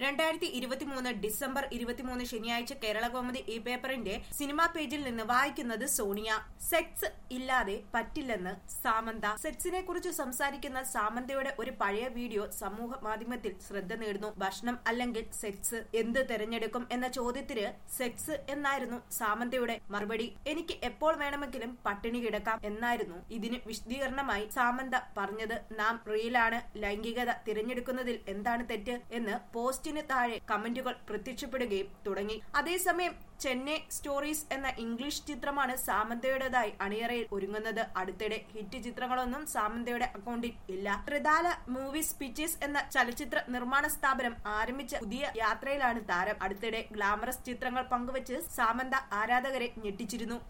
രണ്ടായിരത്തി ഇരുപത്തിമൂന്ന് ഡിസംബർ ഇരുപത്തിമൂന്ന് ശനിയാഴ്ച കേരള കോമഡി ഈ പേപ്പറിന്റെ സിനിമാ പേജിൽ നിന്ന് വായിക്കുന്നത് സോണിയ സെക്സ് ഇല്ലാതെ പറ്റില്ലെന്ന് സാമന്ത സെക്സിനെ കുറിച്ച് സംസാരിക്കുന്ന സാമന്തയുടെ ഒരു പഴയ വീഡിയോ സമൂഹ മാധ്യമത്തിൽ ശ്രദ്ധ നേടുന്നു ഭക്ഷണം അല്ലെങ്കിൽ സെക്സ് എന്ത് തെരഞ്ഞെടുക്കും എന്ന ചോദ്യത്തിന് സെക്സ് എന്നായിരുന്നു സാമന്തയുടെ മറുപടി എനിക്ക് എപ്പോൾ വേണമെങ്കിലും പട്ടിണി കിടക്കാം എന്നായിരുന്നു ഇതിന് വിശദീകരണമായി സാമന്ത പറഞ്ഞത് നാം റിയലാണ് ലൈംഗികത തിരഞ്ഞെടുക്കുന്നതിൽ എന്താണ് തെറ്റ് എന്ന് പോസ്റ്റിന് താഴെ കമന്റുകൾ പ്രത്യക്ഷപ്പെടുകയും തുടങ്ങി അതേസമയം ചെന്നൈ സ്റ്റോറീസ് എന്ന ഇംഗ്ലീഷ് ചിത്രമാണ് സാമന്തയുടേതായി അണിയറയിൽ ഒരുങ്ങുന്നത് അടുത്തിടെ ഹിറ്റ് ചിത്രങ്ങളൊന്നും സാമന്തയുടെ അക്കൗണ്ടിൽ ഇല്ല ത്രിതാല മൂവീസ് പിക്ചേഴ്സ് എന്ന ചലച്ചിത്ര നിർമ്മാണ സ്ഥാപനം ആരംഭിച്ച പുതിയ യാത്രയിലാണ് താരം അടുത്തിടെ ഗ്ലാമറസ് ചിത്രങ്ങൾ പങ്കുവച്ച് സാമന്ത ആരാധകരെ ഞെട്ടിച്ചിരുന്നു